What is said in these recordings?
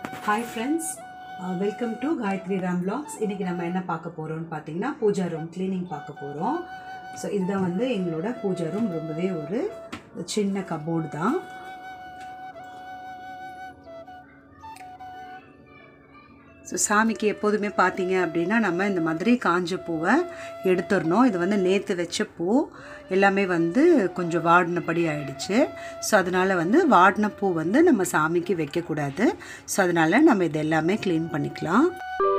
hi friends welcome to Gayathri Ram vlogs இன்றைக்கி நம்ம என்ன பார்க்க போகிறோம்னு பார்த்தீங்கன்னா பூஜா ரூம் க்ளீனிங் பார்க்க போகிறோம் ஸோ இதுதான் வந்து எங்களோட பூஜா ரூம் ரொம்பவே ஒரு சின்ன கபோர்டு தான் ஸோ சாமிக்கு எப்போதுமே பார்த்தீங்க அப்படின்னா நம்ம இந்த மாதிரி காஞ்ச பூவை எடுத்துடணும் இது வந்து நேற்று வச்ச பூ எல்லாமே வந்து கொஞ்சம் வாடினபடி ஆயிடுச்சு ஸோ அதனால் வந்து வாடின பூ வந்து நம்ம சாமிக்கு வைக்கக்கூடாது ஸோ அதனால் நம்ம இது எல்லாமே க்ளீன் பண்ணிக்கலாம்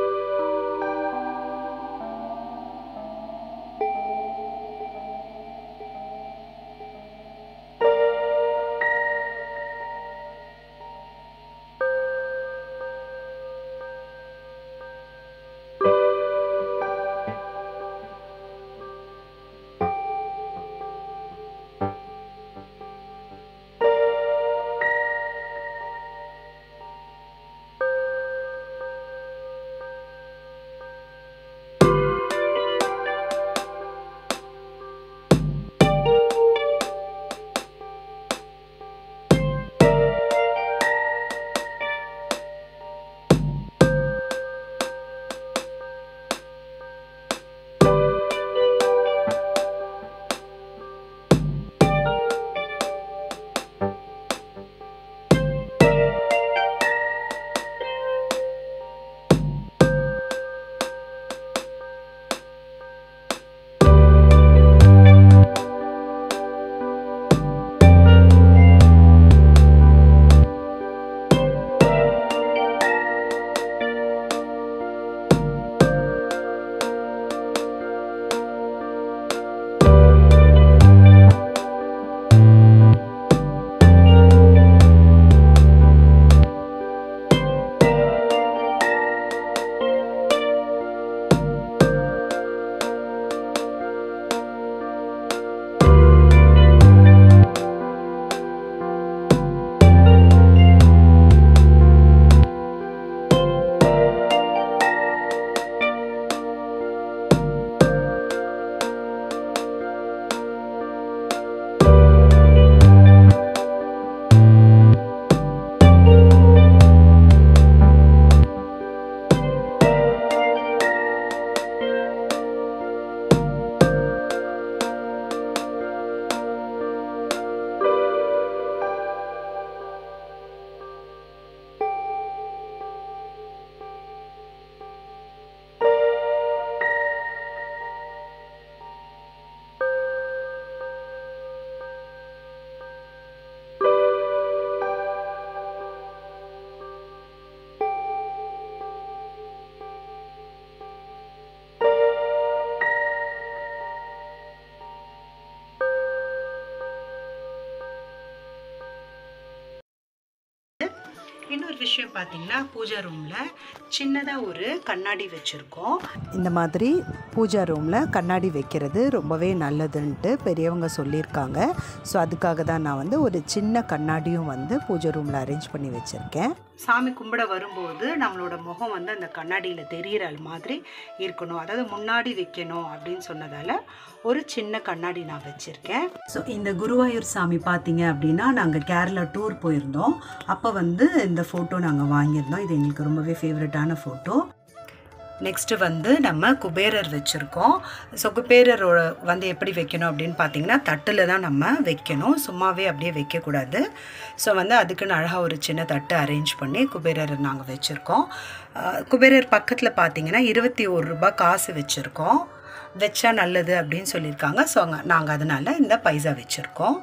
இன்னொரு விஷயம் பார்த்தீங்கன்னா பூஜா ரூமில் சின்னதாக ஒரு கண்ணாடி வச்சுருக்கோம் இந்த மாதிரி பூஜா ரூமில் கண்ணாடி வைக்கிறது ரொம்பவே நல்லதுன்ட்டு பெரியவங்க சொல்லியிருக்காங்க ஸோ அதுக்காக தான் நான் வந்து ஒரு சின்ன கண்ணாடியும் வந்து பூஜா ரூமில் அரேஞ்ச் பண்ணி வச்சுருக்கேன் சாமி கும்பிட வரும்போது நம்மளோட முகம் வந்து அந்த கண்ணாடியில் தெரிகிற மாதிரி இருக்கணும் அதாவது முன்னாடி வைக்கணும் அப்படின்னு சொன்னதால் ஒரு சின்ன கண்ணாடி நான் வச்சுருக்கேன் ஸோ இந்த குருவாயூர் சாமி பார்த்தீங்க அப்படின்னா நாங்கள் கேரளா டூர் போயிருந்தோம் அப்போ வந்து இந்த ஃபோட்டோ நாங்கள் வாங்கியிருந்தோம் இது எங்களுக்கு ரொம்பவே ஃபேவரட்டான ஃபோட்டோ நெக்ஸ்ட்டு வந்து நம்ம குபேரர் வச்சுருக்கோம் ஸோ குபேரரோட வந்து எப்படி வைக்கணும் அப்படின்னு பார்த்தீங்கன்னா தட்டில் தான் நம்ம வைக்கணும் சும்மாவே அப்படியே வைக்கக்கூடாது ஸோ வந்து அதுக்குன்னு அழகாக ஒரு சின்ன தட்டு அரேஞ்ச் பண்ணி குபேரர் நாங்கள் வச்சுருக்கோம் அஹ் குபேரர் பக்கத்தில் பார்த்தீங்கன்னா இருபத்தி ஒரு ரூபாய் காசு வச்சுருக்கோம் வச்சா நல்லது அப்படின்னு சொல்லியிருக்காங்க ஸோ நாங்கள் அதனால் இந்த பைசா வச்சுருக்கோம்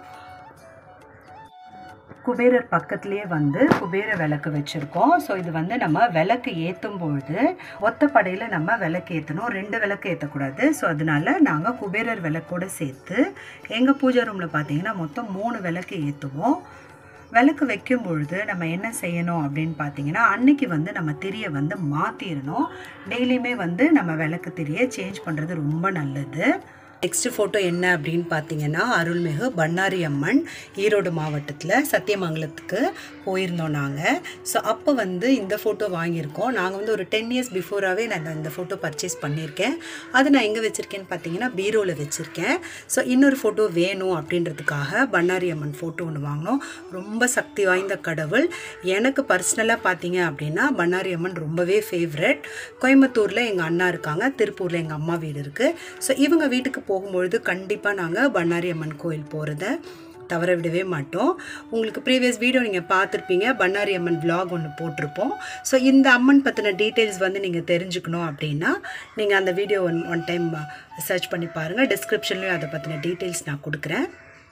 குபேரர் பக்கத்துலேயே வந்து குபேர விளக்கு வச்சுருக்கோம் ஸோ இது வந்து நம்ம விளக்கு ஏற்றும் பொழுது ஒத்தப்படையில் நம்ம விளக்கு ஏற்றணும் ரெண்டு விளக்கு ஏற்றக்கூடாது ஸோ அதனால நாங்கள் குபேரர் விளக்கோடு சேர்த்து எங்கள் பூஜை ரூமில் பார்த்தீங்கன்னா மொத்தம் மூணு விளக்கு ஏற்றுவோம் விளக்கு வைக்கும் பொழுது நம்ம என்ன செய்யணும் அப்படின்னு பார்த்தீங்கன்னா அன்னைக்கு வந்து நம்ம திரியை வந்து மாற்றிடணும் டெய்லியுமே வந்து நம்ம விளக்கு திரியை சேஞ்ச் பண்ணுறது ரொம்ப நல்லது நெக்ஸ்ட் ஃபோட்டோ என்ன அப்படின்னு பார்த்தீங்கன்னா அருள்மிகு பண்ணாரி அம்மன் ஈரோடு மாவட்டத்தில் சத்தியமங்கலத்துக்கு போயிருந்தோம் நாங்கள் ஸோ அப்போ வந்து இந்த ஃபோட்டோ வாங்கியிருக்கோம் நாங்கள் வந்து ஒரு டென் இயர்ஸ் பிஃபோராகவே நான் இந்த ஃபோட்டோ பர்ச்சேஸ் பண்ணியிருக்கேன் அது நான் எங்கே வச்சுருக்கேன்னு பார்த்தீங்கன்னா பீரோவில் வச்சுருக்கேன் ஸோ இன்னொரு ஃபோட்டோ வேணும் அப்படின்றதுக்காக பண்ணாரி அம்மன் ஃபோட்டோ ஒன்று வாங்கினோம் ரொம்ப சக்தி வாய்ந்த கடவுள் எனக்கு பர்சனலாக பார்த்தீங்க அப்படின்னா பண்ணாரி அம்மன் ரொம்பவே ஃபேவரட் கோயம்புத்தூரில் எங்கள் அண்ணா இருக்காங்க திருப்பூரில் எங்கள் அம்மா வீடு இருக்குது ஸோ இவங்க வீட்டுக்கு போகும்பொழுது கண்டிப்பாக நாங்கள் பண்ணாரி அம்மன் கோயில் போகிறத தவற விடவே மாட்டோம் உங்களுக்கு ப்ரீவியஸ் வீடியோ நீங்கள் பார்த்துருப்பீங்க பண்ணாரி அம்மன் vlog ஒன்று போட்டிருப்போம் ஸோ இந்த அம்மன் பற்றின டீட்டெயில்ஸ் வந்து நீங்கள் தெரிஞ்சுக்கணும் அப்படின்னா நீங்கள் அந்த video one one time search பண்ணி பாருங்கள் டிஸ்கிரிப்ஷன்லேயும் அதை பற்றின டீட்டெயில்ஸ் நான் கொடுக்குறேன்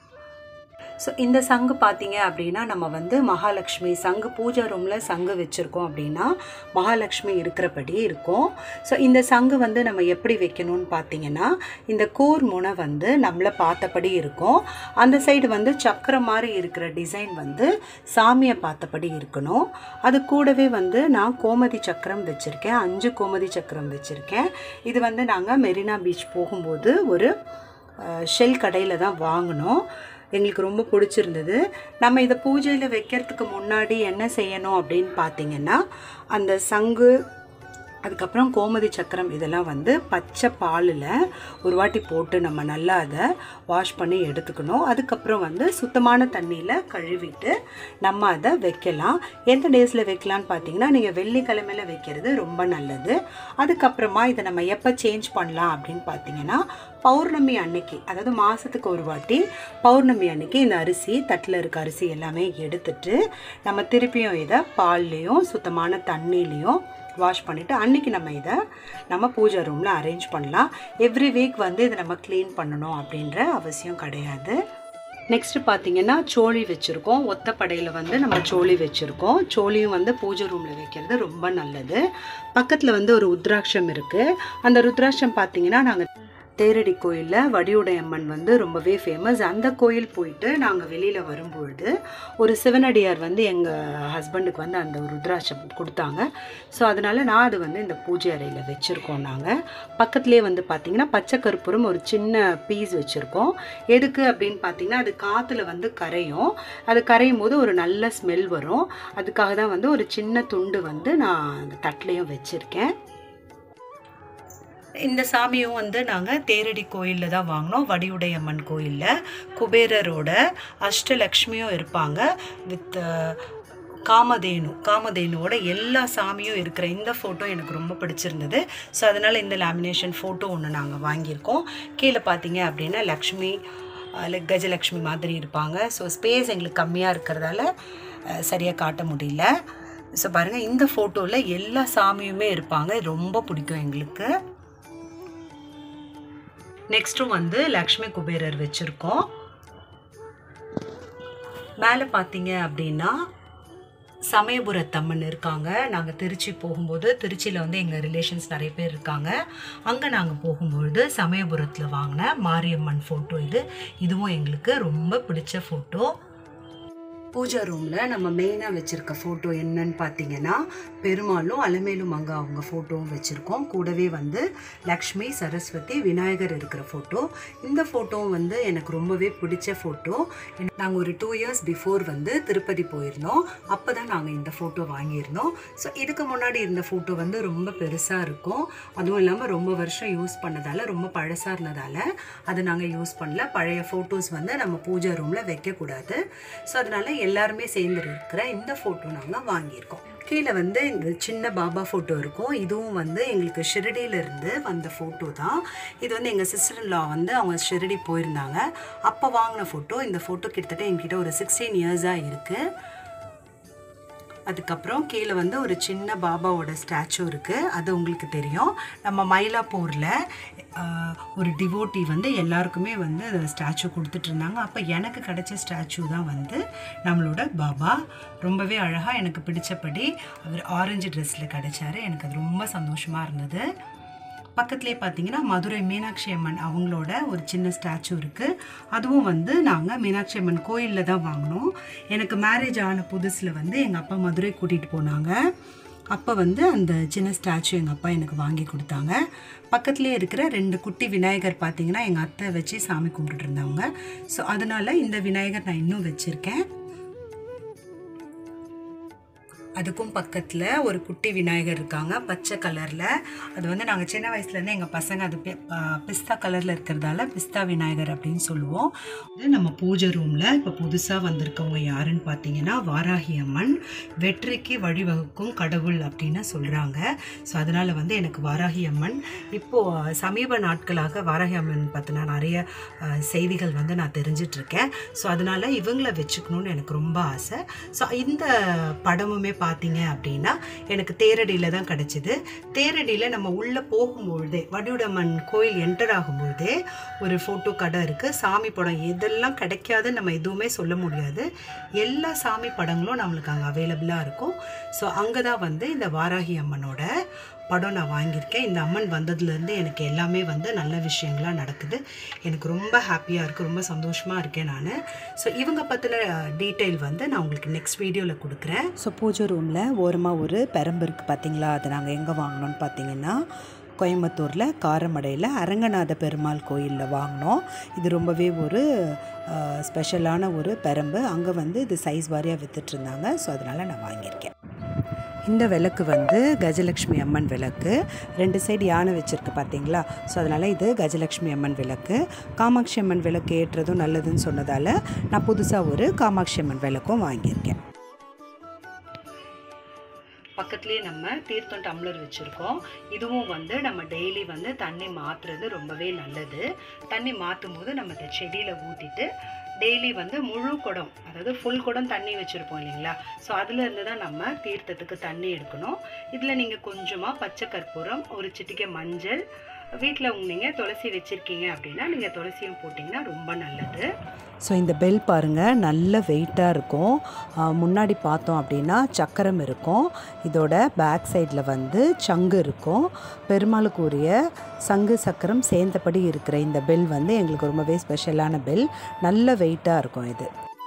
ஸோ இந்த சங்கு பார்த்தீங்க அப்படின்னா நம்ம வந்து மகாலட்சுமி சங்கு பூஜை ரூமில் சங்கு வச்சுருக்கோம் அப்படின்னா மகாலட்சுமி இருக்கிறபடி இருக்கும் ஸோ இந்த சங்கு வந்து நம்ம எப்படி வைக்கணும்னு பார்த்தீங்கன்னா இந்த கூர் முனை வந்து நம்மளை பார்த்தபடி இருக்கும் அந்த சைடு வந்து சக்கரம் மாதிரி இருக்கிற டிசைன் வந்து சாமியை பார்த்தபடி இருக்கணும் அது கூடவே வந்து நான் கோமதி சக்கரம் வச்சுருக்கேன் அஞ்சு கோமதி சக்கரம் வச்சுருக்கேன் இது வந்து நாங்கள் மெரினா பீச் போகும்போது ஒரு ஷெல் கடையில் தான் வாங்கினோம் எங்களுக்கு ரொம்ப பிடிச்சிருந்தது நம்ம இதை பூஜையில் வைக்கிறதுக்கு முன்னாடி என்ன செய்யணும் அப்படின்னு பார்த்தீங்கன்னா அந்த சங்கு அதுக்கப்புறம் கோமதி சக்கரம் இதெல்லாம் வந்து பச்சை பாலில் ஒரு வாட்டி போட்டு நம்ம நல்லா அதை வாஷ் பண்ணி எடுத்துக்கணும் அதுக்கப்புறம் வந்து சுத்தமான தண்ணியில் கழுவிட்டு நம்ம அதை வைக்கலாம் எந்த டேஸில் வைக்கலான்னு பார்த்தீங்கன்னா நீங்கள் வெள்ளிக்கிழமையில் வைக்கிறது ரொம்ப நல்லது அதுக்கப்புறமா இதை நம்ம எப்போ சேஞ்ச் பண்ணலாம் அப்படின்னு பார்த்தீங்கன்னா பௌர்ணமி அன்னைக்கு அதாவது மாதத்துக்கு ஒரு வாட்டி பௌர்ணமி அன்னைக்கு இந்த அரிசி தட்டில் இருக்க அரிசி எல்லாமே எடுத்துட்டு நம்ம திருப்பியும் இதை பால்லையும் சுத்தமான தண்ணிலையும் வாஷ் பண்ணிவிட்டு அன்றைக்கி நம்ம இதை நம்ம பூஜை ரூமில் அரேஞ்ச் பண்ணலாம் எவ்ரி வீக் வந்து இதை நம்ம க்ளீன் பண்ணணும் அப்படின்ற அவசியம் கிடையாது நெக்ஸ்ட் பார்த்தீங்கன்னா சோழி வச்சுருக்கோம் ஒத்தப்படையில் வந்து நம்ம சோழி வச்சுருக்கோம் சோழியும் வந்து பூஜை ரூமில் வைக்கிறது ரொம்ப நல்லது பக்கத்தில் வந்து ஒரு ருத்ராட்சம் இருக்குது அந்த ருத்ராட்சம் பார்த்தீங்கன்னா நாங்கள் தேரடி கோயிலில் வடிவுடை அம்மன் வந்து ரொம்பவே ஃபேமஸ் அந்த கோயில் போயிட்டு நாங்கள் வெளியில் வரும்பொழுது ஒரு சிவனடியார் வந்து எங்கள் ஹஸ்பண்டுக்கு வந்து அந்த ஒரு ருத்ராட்சம் கொடுத்தாங்க ஸோ அதனால் நான் அது வந்து இந்த பூஜை அறையில் வச்சுருக்கோம் நாங்கள் பக்கத்துலேயே வந்து பார்த்திங்கன்னா பச்சை கற்பூரம் ஒரு சின்ன பீஸ் வச்சுருக்கோம் எதுக்கு அப்படின்னு பார்த்தீங்கன்னா அது காற்றுல வந்து கரையும் அது கரையும் போது ஒரு நல்ல ஸ்மெல் வரும் அதுக்காக தான் வந்து ஒரு சின்ன துண்டு வந்து நான் அந்த தட்டிலையும் வச்சுருக்கேன் இந்த சாமியும் வந்து நாங்கள் தேரடி கோயிலில் தான் வாங்கினோம் வடிவுடையம்மன் கோயிலில் குபேரரோட அஷ்டலக்ஷ்மியும் இருப்பாங்க வித் காமதேனு காமதேனுவோட எல்லா சாமியும் இருக்கிற இந்த ஃபோட்டோ எனக்கு ரொம்ப பிடிச்சிருந்தது ஸோ அதனால் இந்த லேமினேஷன் ஃபோட்டோ ஒன்று நாங்கள் வாங்கியிருக்கோம் கீழே பார்த்தீங்க அப்படின்னா லக்ஷ்மி லைக் கஜலக்ஷ்மி மாதிரி இருப்பாங்க ஸோ ஸ்பேஸ் எங்களுக்கு கம்மியாக இருக்கிறதால சரியாக காட்ட முடியல ஸோ பாருங்கள் இந்த ஃபோட்டோவில் எல்லா சாமியுமே இருப்பாங்க ரொம்ப பிடிக்கும் எங்களுக்கு நெக்ஸ்ட்டும் வந்து லக்ஷ்மி குபேரர் வச்சுருக்கோம் மேலே பார்த்தீங்க அப்படின்னா சமயபுரத்தம்மன் இருக்காங்க நாங்கள் திருச்சி போகும்போது திருச்சியில் வந்து எங்கள் ரிலேஷன்ஸ் நிறைய பேர் இருக்காங்க அங்கே நாங்கள் போகும்பொழுது சமயபுரத்தில் வாங்கின மாரியம்மன் ஃபோட்டோ இது இதுவும் எங்களுக்கு ரொம்ப பிடிச்ச ஃபோட்டோ பூஜா ரூமில் நம்ம மெயினாக வச்சுருக்க ஃபோட்டோ என்னன்னு பார்த்தீங்கன்னா பெருமாளும் அலமேலும் அங்கே அவங்க ஃபோட்டோவும் வச்சுருக்கோம் கூடவே வந்து லக்ஷ்மி சரஸ்வதி விநாயகர் இருக்கிற ஃபோட்டோ இந்த ஃபோட்டோவும் வந்து எனக்கு ரொம்பவே பிடிச்ச ஃபோட்டோ நாங்கள் ஒரு டூ இயர்ஸ் பிஃபோர் வந்து திருப்பதி போயிருந்தோம் அப்போ தான் நாங்கள் இந்த ஃபோட்டோ வாங்கியிருந்தோம் ஸோ இதுக்கு முன்னாடி இருந்த ஃபோட்டோ வந்து ரொம்ப பெருசாக இருக்கும் அதுவும் இல்லாமல் ரொம்ப வருஷம் யூஸ் பண்ணதால் ரொம்ப பழசாக இருந்ததால் அதை நாங்கள் யூஸ் பண்ணல பழைய ஃபோட்டோஸ் வந்து நம்ம பூஜா ரூமில் வைக்கக்கூடாது ஸோ அதனால் எல்லாருமே சேர்ந்து இருக்கிற இந்த ஃபோட்டோ நாங்கள் வாங்கியிருக்கோம் கீழே வந்து இந்த சின்ன பாபா ஃபோட்டோ இருக்கும் இதுவும் வந்து எங்களுக்கு ஷிரடியிலேருந்து வந்த ஃபோட்டோ தான் இது வந்து எங்கள் சிஸ்டர் லா வந்து அவங்க ஷிரடி போயிருந்தாங்க அப்போ வாங்கின ஃபோட்டோ இந்த ஃபோட்டோ கிட்டத்தட்ட எங்கிட்ட ஒரு சிக்ஸ்டீன் இயர்ஸாக இருக்குது அதுக்கப்புறம் கீழே வந்து ஒரு சின்ன பாபாவோட ஸ்டாச்சு இருக்குது அது உங்களுக்கு தெரியும் நம்ம மயிலாப்பூரில் ஒரு டிவோட்டி வந்து எல்லாருக்குமே வந்து ஸ்டாச்சு கொடுத்துட்டு இருந்தாங்க அப்போ எனக்கு கிடைச்ச ஸ்டாச்சு தான் வந்து நம்மளோட பாபா ரொம்பவே அழகாக எனக்கு பிடிச்சபடி அவர் ஆரஞ்சு ட்ரெஸ்ஸில் கிடைச்சாரு எனக்கு அது ரொம்ப சந்தோஷமாக இருந்தது பக்கத்துலேயே பார்த்தீங்கன்னா மதுரை மீனாட்சி அம்மன் அவங்களோட ஒரு சின்ன ஸ்டாச்சு இருக்குது அதுவும் வந்து நாங்கள் மீனாட்சி அம்மன் கோயிலில் தான் வாங்கினோம் எனக்கு மேரேஜ் ஆன புதுசில் வந்து எங்கள் அப்பா மதுரை கூட்டிகிட்டு போனாங்க அப்போ வந்து அந்த சின்ன ஸ்டாச்சு எங்கள் அப்பா எனக்கு வாங்கி கொடுத்தாங்க பக்கத்துலேயே இருக்கிற ரெண்டு குட்டி விநாயகர் பார்த்தீங்கன்னா எங்கள் அத்தை வச்சு சாமி கும்பிட்டுட்டு இருந்தவங்க ஸோ அதனால இந்த விநாயகர் நான் இன்னும் வச்சுருக்கேன் அதுக்கும் பக்கத்தில் ஒரு குட்டி விநாயகர் இருக்காங்க பச்சை கலரில் அது வந்து நாங்கள் சின்ன வயசுலேருந்து எங்கள் பசங்க அது பி- ஆ, பிஸ்தா கலரில் இருக்கிறதால பிஸ்தா விநாயகர் அப்படின்னு சொல்லுவோம் இது நம்ம பூஜை ரூமில் இப்போ புதுசாக வந்திருக்கவங்க யாருன்னு பார்த்தீங்கன்னா வாராகி அம்மன் வெற்றிக்கு வழிவகுக்கும் கடவுள் அப்படின்னு சொல்கிறாங்க ஸோ அதனால் வந்து எனக்கு வாராகி அம்மன் இப்போது சமீப நாட்களாக வாராகி அம்மன் பற்றின நிறைய ஆ, செய்திகள் வந்து நான் தெரிஞ்சிட்ருக்கேன் ஸோ அதனால் இவங்கள வச்சுக்கணும்னு எனக்கு ரொம்ப ஆசை ஸோ இந்த படமுமே பார்த்தீங்க அப்படின்னா எனக்கு தேரடியில் தான் கிடச்சிது தேரடியில் நம்ம உள்ளே போகும்பொழுதே வடிவுடம்மன் கோயில் என்டர் ஆகும்பொழுதே ஒரு ஃபோட்டோ கடை இருக்குது சாமி படம் எதெல்லாம் கிடைக்காதுன்னு நம்ம எதுவுமே சொல்ல முடியாது எல்லா சாமி படங்களும் நம்மளுக்கு அங்கே அவைலபிளாக இருக்கும் ஸோ அங்கே தான் வந்து இந்த வாராகி அம்மனோட படம் நான் வாங்கியிருக்கேன் இந்த அம்மன் வந்ததுலேருந்து எனக்கு எல்லாமே வந்து நல்ல விஷயங்களாக நடக்குது எனக்கு ரொம்ப ஹாப்பியாக இருக்குது ரொம்ப சந்தோஷமாக இருக்கேன் நான் ஸோ இவங்க பற்றின டீட்டெயில் வந்து நான் உங்களுக்கு நெக்ஸ்ட் வீடியோவில் கொடுக்குறேன் ஸோ பூஜை ரூமில் ஓரமாக ஒரு பெரம்பு இருக்குது பார்த்தீங்களா அது நாங்கள் எங்கே வாங்கினோன்னு பார்த்தீங்கன்னா கோயம்புத்தூரில் காரமடையில் அரங்கநாத பெருமாள் கோயிலில் வாங்கினோம் இது ரொம்பவே ஒரு அஹ், ஸ்பெஷலான ஒரு பெரம்பு அங்கே வந்து இது சைஸ் வாரியாக வித்துட்டு இருந்தாங்க ஸோ அதனால் நான் வாங்கியிருக்கேன் இந்த விளக்கு வந்து கஜலக்ஷ்மி அம்மன் விளக்கு ரெண்டு சைடு யானை வச்சுருக்கு பார்த்தீங்களா ஸோ அதனால் இது கஜலக்ஷ்மி அம்மன் விளக்கு காமாட்சி அம்மன் விளக்கு ஏற்றுறதும் நல்லதுன்னு சொன்னதால் நான் புதுசாக ஒரு காமாட்சி அம்மன் விளக்கும் வாங்கியிருக்கேன் பக்கத்துலேயே நம்ம தீர்த்தம் டம்ளர் வச்சுருக்கோம் இதுவும் வந்து நம்ம டெய்லி வந்து தண்ணி மாற்றுறது ரொம்பவே நல்லது தண்ணி மாற்றும் போது நம்ம இந்த செடியில் ஊற்றிட்டு டெய்லி வந்து முழு குடம் அதாவது ஃபுல் குடம் தண்ணி வச்சுருப்போம் இல்லைங்களா ஸோ அதுலேருந்து தான் நம்ம தீர்த்தத்துக்கு தண்ணி எடுக்கணும் இதில் நீங்கள் கொஞ்சமாக பச்சை கற்பூரம் ஒரு சிட்டிகை மஞ்சள் வீட்டில் நீங்கள் துளசி வச்சுருக்கீங்க அப்படின்னா நீங்கள் துளசியும் போட்டிங்கன்னா ரொம்ப நல்லது ஸோ இந்த பெல் பாருங்கள் நல்ல வெயிட்டாக இருக்கும் ஆ, முன்னாடி பார்த்தோம் அப்படின்னா சக்கரம் இருக்கும் இதோட பேக் சைடில் வந்து சங்கு இருக்கும் பெருமாளுக்கு உரிய சங்கு சக்கரம் சேர்ந்தபடி இருக்கிற இந்த பெல் வந்து எங்களுக்கு ரொம்பவே ஸ்பெஷலான பெல் நல்ல வெயிட்டாக இருக்கும் இது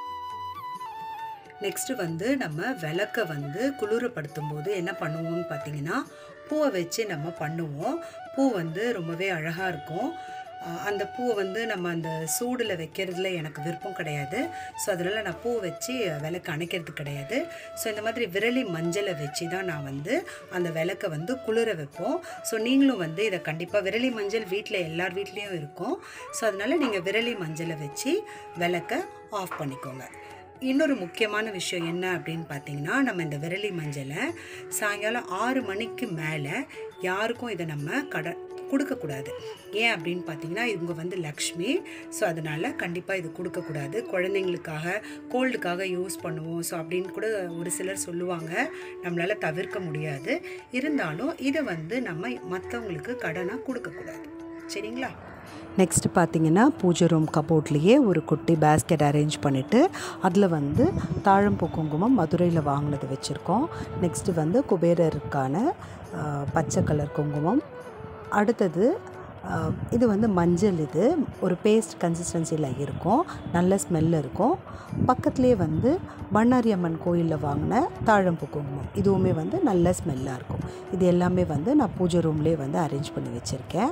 நெக்ஸ்ட்டு வந்து நம்ம விளக்கை வந்து குளிரப்படுத்தும் போது என்ன பண்ணுவோம்னு பார்த்தீங்கன்னா பூவை வச்சு நம்ம பண்ணுவோம் பூ வந்து ரொம்பவே அழகாக இருக்கும் அஹ் அந்த பூவை வந்து நம்ம அந்த சூடில் வைக்கிறதுல எனக்கு விருப்பம் கிடையாது ஸோ அதனால் நான் பூ வச்சு விளக்கு அணைக்கிறது கிடையாது ஸோ இந்த மாதிரி விரலி மஞ்சளை வச்சு தான் நான் வந்து அந்த விளக்கை வந்து குளிர வைப்போம் ஸோ நீங்களும் வந்து இதை கண்டிப்பாக விரலி மஞ்சள் வீட்டில் எல்லார் வீட்லேயும் இருக்கும் ஸோ அதனால் நீங்கள் விரலி மஞ்சளை வச்சு விளக்கை ஆஃப் பண்ணிக்கோங்க இன்னொரு முக்கியமான விஷயம் என்ன அப்படின்னு பார்த்தீங்கன்னா நம்ம இந்த விரலி மஞ்சளை சாயங்காலம் ஆறு மணிக்கு மேலே யாருக்கும் இதை நம்ம கட கொடுக்கக்கூடாது ஏன் அப்படின்னு பார்த்தீங்கன்னா இவங்க வந்து லக்ஷ்மி ஸோ அதனால் கண்டிப்பாக இது கொடுக்கக்கூடாது குழந்தைங்களுக்காக கோல்டுக்காக யூஸ் பண்ணுவோம் ஸோ அப்படின்னு கூட ஒரு சிலர் சொல்லுவாங்க நம்மளால் தவிர்க்க முடியாது இருந்தாலும் இதை வந்து நம்ம மற்றவங்களுக்கு கடனாக கொடுக்கக்கூடாது சரிங்களா நெக்ஸ்ட்டு பார்த்தீங்கன்னா பூஜை ரூம் கபோர்ட்லேயே ஒரு குட்டி பேஸ்கெட் அரேஞ்ச் பண்ணிவிட்டு அதில் வந்து தாழம்பூ குங்குமம் மதுரையில் வாங்கினது வச்சுருக்கோம் நெக்ஸ்ட்டு வந்து குபேரருக்கான ஆ, பச்சை கலர் குங்குமம் அடுத்தது ஆ, இது வந்து மஞ்சள் இது ஒரு பேஸ்ட் கன்சிஸ்டன்சியில் இருக்கும் நல்ல ஸ்மெல் இருக்கும் பக்கத்துலேயே வந்து பண்ணாரி அம்மன் கோயிலில் வாங்கின தாழம்பூ குங்குமம் இதுவுமே வந்து நல்ல ஸ்மெல்லாக இருக்கும் இது எல்லாமே வந்து நான் பூஜை ரூம்லேயே வந்து அரேஞ்ச் பண்ணி வச்சுருக்கேன்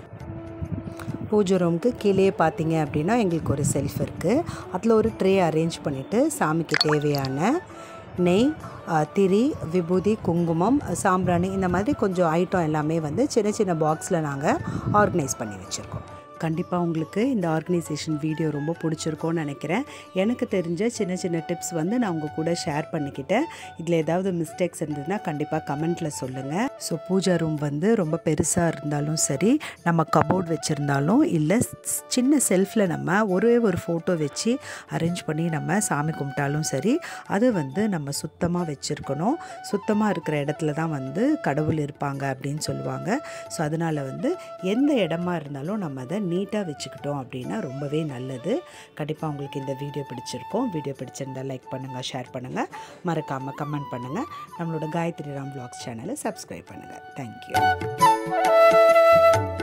பூஜை ரூமுக்கு கீழே பார்த்தீங்க அப்படின்னா எங்களுக்கு ஒரு செல்ஃப் இருக்குது அதில் ஒரு ட்ரே அரேஞ்ச் பண்ணிவிட்டு சாமிக்கு தேவையான நெய் ஆ, திரி விபூதி குங்குமம் சாம்பிராணி இந்த மாதிரி கொஞ்சம் ஐட்டம் எல்லாமே வந்து சின்ன சின்ன பாக்ஸில் நாங்கள் ஆர்கனைஸ் பண்ணி வச்சுருக்கோம் கண்டிப்பாக உங்களுக்கு இந்த ஆர்கனைசேஷன் வீடியோ ரொம்ப பிடிச்சிருக்கோன்னு நினைக்கிறேன் எனக்கு தெரிஞ்ச சின்ன சின்ன டிப்ஸ் வந்து நான் உங்கள் கூட ஷேர் பண்ணிக்கிட்டேன் இதில் ஏதாவது மிஸ்டேக்ஸ் இருந்ததுன்னா கண்டிப்பாக கமெண்ட்டில் சொல்லுங்கள் ஸோ பூஜா ரூம் வந்து ரொம்ப பெருசாக இருந்தாலும் சரி நம்ம கபோர்ட் வச்சுருந்தாலும் இல்லை ஸ்- சின்ன செல்ஃபில் நம்ம ஒரே ஒரு ஃபோட்டோ வச்சு அரேஞ்ச் பண்ணி நம்ம சாமி கும்பிட்டாலும் சரி அது வந்து நம்ம சுத்தமாக வச்சுருக்கணும் சுத்தமாக இருக்கிற இடத்துல தான் வந்து கடவுள் இருப்பாங்க அப்படின்னு சொல்லுவாங்க ஸோ அதனால் வந்து எந்த இடமா இருந்தாலும் நம்ம அதை நீட்டாக வச்சுக்கிட்டோம் அப்படின்னா ரொம்பவே நல்லது கண்டிப்பாக உங்களுக்கு இந்த வீடியோ பிடிச்சிருக்கும் வீடியோ பிடிச்சிருந்தால் லைக் பண்ணுங்கள் ஷேர் பண்ணுங்கள் மறக்காமல் கமெண்ட் பண்ணுங்கள் நம்மளோட காயத்ரி ராம் vlogs சேனலை சப்ஸ்கிரைப் பண்ணுங்கள் தேங்க்யூ